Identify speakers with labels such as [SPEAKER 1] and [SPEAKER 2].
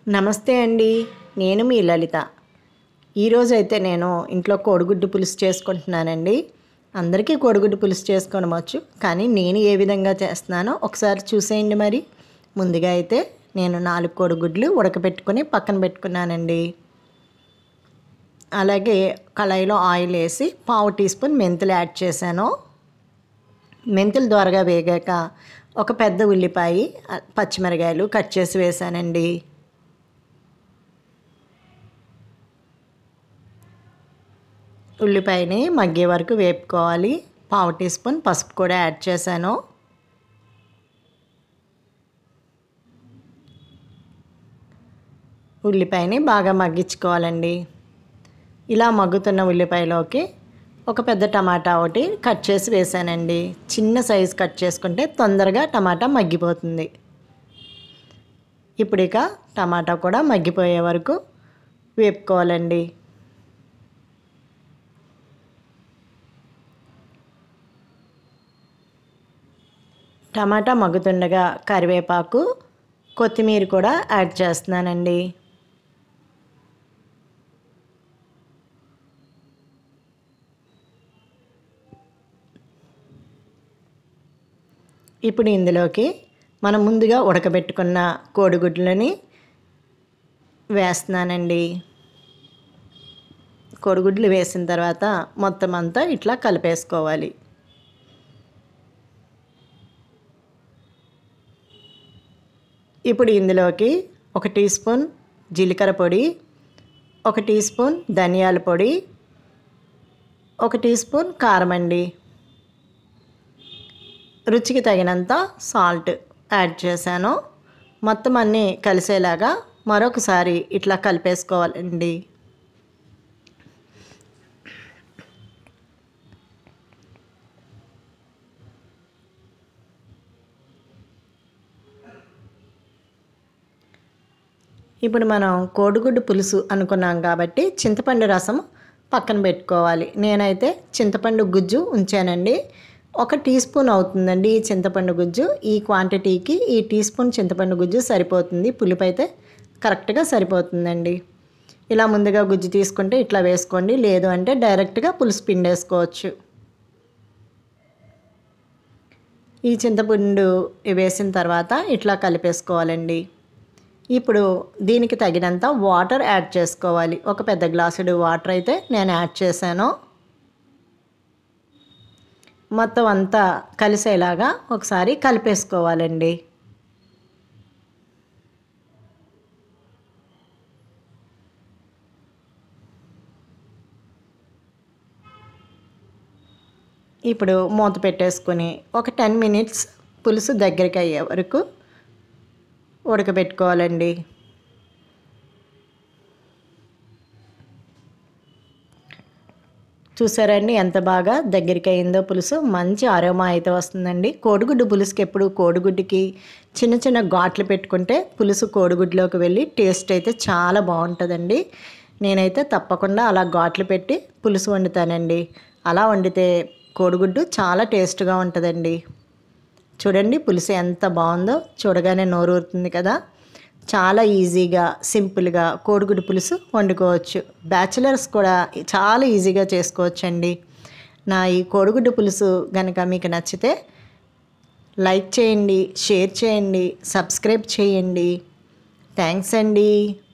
[SPEAKER 1] నమస్తే అండి నేను మీ లలిత ఈరోజు అయితే నేను ఇంట్లో కోడిగుడ్డు పులుసు చేసుకుంటున్నానండి అందరికీ కోడిగుడ్డు పులుసు చేసుకోవడం వచ్చు కానీ నేను ఏ విధంగా చేస్తున్నానో ఒకసారి చూసేయండి మరి ముందుగా అయితే నేను నాలుగు కోడిగుడ్లు ఉడకబెట్టుకొని పక్కన పెట్టుకున్నానండి అలాగే కళాయిలో ఆయిల్ వేసి పావు టీ స్పూన్ మెంతులు యాడ్ చేశాను మెంతులు ద్వారగా వేగాక ఒక పెద్ద ఉల్లిపాయ పచ్చిమిరకాయలు కట్ చేసి వేసానండి ఉల్లిపాయని మగ్గే వరకు వేపుకోవాలి పావు టీ స్పూన్ పసుపు కూడా యాడ్ చేశాను ఉల్లిపాయని బాగా మగ్గించుకోవాలండి ఇలా మగ్గుతున్న ఉల్లిపాయలోకి ఒక పెద్ద టమాటా ఒకటి కట్ చేసి వేసానండి చిన్న సైజు కట్ చేసుకుంటే తొందరగా టమాటా మగ్గిపోతుంది ఇప్పుడు ఇక టమాటా కూడా మగ్గిపోయే వరకు వేపుకోవాలండి టమాటా మగ్గుతుండగా కరివేపాకు కొత్తిమీర కూడా యాడ్ చేస్తున్నానండి ఇప్పుడు ఇందులోకి మనం ముందుగా ఉడకబెట్టుకున్న కోడిగుడ్లని వేస్తున్నానండి కోడిగుడ్లు వేసిన తర్వాత మొత్తం అంతా ఇట్లా కలిపేసుకోవాలి ఇప్పుడు ఇందులోకి ఒక టీ స్పూన్ జీలకర్ర పొడి ఒక టీ స్పూన్ ధనియాల పొడి ఒక టీ స్పూన్ కారం అండి రుచికి తగినంత సాల్ట్ యాడ్ చేశాను మొత్తం అన్నీ కలిసేలాగా మరొకసారి ఇట్లా కలిపేసుకోవాలండి ఇప్పుడు మనం కోడిగుడ్డు పులుసు అనుకున్నాం కాబట్టి చింతపండు రసం పక్కన పెట్టుకోవాలి నేనైతే చింతపండు గుజ్జు ఉంచానండి ఒక టీ స్పూన్ అవుతుందండి ఈ చింతపండు గుజ్జు ఈ క్వాంటిటీకి ఈ టీ స్పూన్ చింతపండు గుజ్జు సరిపోతుంది పులుపు అయితే కరెక్ట్గా సరిపోతుందండి ఇలా ముందుగా గుజ్జు తీసుకుంటే ఇట్లా వేసుకోండి లేదు అంటే డైరెక్ట్గా పులుసు పిండేసుకోవచ్చు ఈ చింతపండు వేసిన తర్వాత ఇట్లా కలిపేసుకోవాలండి ఇప్పుడు దీనికి తగినంత వాటర్ యాడ్ చేసుకోవాలి ఒక పెద్ద గ్లాసుడు వాటర్ అయితే నేను యాడ్ చేశాను మొత్తం అంతా కలిసేలాగా ఒకసారి కలిపేసుకోవాలండి ఇప్పుడు మూత పెట్టేసుకొని ఒక టెన్ మినిట్స్ పులుసు దగ్గరికి అయ్యే వరకు ఉడకబెట్టుకోవాలండి చూసారండి ఎంత బాగా దగ్గరికి అయిందో పులుసు మంచి ఆరోమా అయితే వస్తుందండి కోడిగుడ్డు పులుసుకి ఎప్పుడు కోడిగుడ్డుకి చిన్న చిన్న ఘాట్లు పెట్టుకుంటే పులుసు కోడిగుడ్లోకి వెళ్ళి టేస్ట్ అయితే చాలా బాగుంటుందండి నేనైతే తప్పకుండా అలా ఘాట్లు పెట్టి పులుసు వండుతానండి అలా వండితే కోడిగుడ్డు చాలా టేస్ట్గా ఉంటుందండి చూడండి పులుసు ఎంత బాగుందో చూడగానే నోరు ఊరుతుంది కదా చాలా ఈజీగా సింపుల్గా కోడిగుడ్డు పులుసు వండుకోవచ్చు బ్యాచిలర్స్ కూడా చాలా ఈజీగా చేసుకోవచ్చండి నా ఈ కోడిగుడ్డు పులుసు కనుక మీకు నచ్చితే లైక్ చేయండి షేర్ చేయండి సబ్స్క్రైబ్ చేయండి థ్యాంక్స్ అండి